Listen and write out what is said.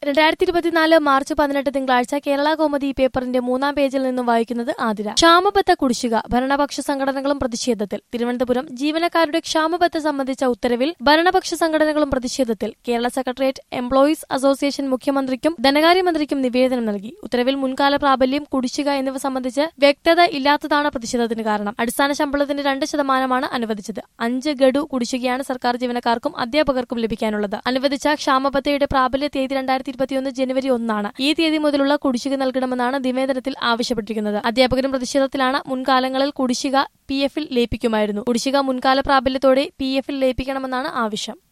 രണ്ടായിരത്തി ഇരുപത്തിനാല് മാർച്ച് പതിനെട്ട് തിങ്കളാഴ്ച കേരള കോമതി പേപ്പറിന്റെ മൂന്നാം പേജിൽ നിന്നും വായിക്കുന്നത് ആതിര ക്ഷാമബത്ത കുടിശ്ശിക ഭരണപക്ഷ സംഘടനകളും പ്രതിഷേധത്തിൽ തിരുവനന്തപുരം ജീവനക്കാരുടെ ക്ഷാമബത്ത സംബന്ധിച്ച ഉത്തരവിൽ ഭരണപക്ഷ സംഘടനകളും പ്രതിഷേധത്തിൽ കേരള സെക്രട്ടേറിയറ്റ് എംപ്ലോയീസ് അസോസിയേഷൻ മുഖ്യമന്ത്രിക്കും ധനകാര്യമന്ത്രിക്കും നിവേദനം നൽകി ഉത്തരവിൽ മുൻകാല പ്രാബല്യം കുടിശ്ശിക എന്നിവ സംബന്ധിച്ച് വ്യക്തത ഇല്ലാത്തതാണ് പ്രതിഷേധത്തിന് കാരണം അടിസ്ഥാന ശമ്പളത്തിന്റെ രണ്ട് ശതമാനമാണ് അനുവദിച്ചത് അഞ്ച് ഗഡു കുടിശ്ശികയാണ് സർക്കാർ ജീവനക്കാർക്കും അധ്യാപകർക്കും ലഭിക്കാനുള്ളത് അനുവദിച്ച ക്ഷാമബത്തയുടെ പ്രാബല്യ തീയതി രണ്ടായിരത്തി ഇരുപത്തിയൊന്ന് ജനുവരി ഒന്നാണ് ഈ തീയതി മുതലുള്ള കുടിശ്ശിക നൽകണമെന്നാണ് നിവേദനത്തിൽ ആവശ്യപ്പെട്ടിരിക്കുന്നത് അധ്യാപകരും പ്രതിഷേധത്തിലാണ് മുൻകാലങ്ങളിൽ കുടിശ്ശിക പി എഫിൽ ലയിപ്പിക്കുമായിരുന്നു കുടിശ്ശിക മുൻകാല പ്രാബല്യത്തോടെ പി എഫിൽ ലയിപ്പിക്കണമെന്നാണ് ആവശ്യം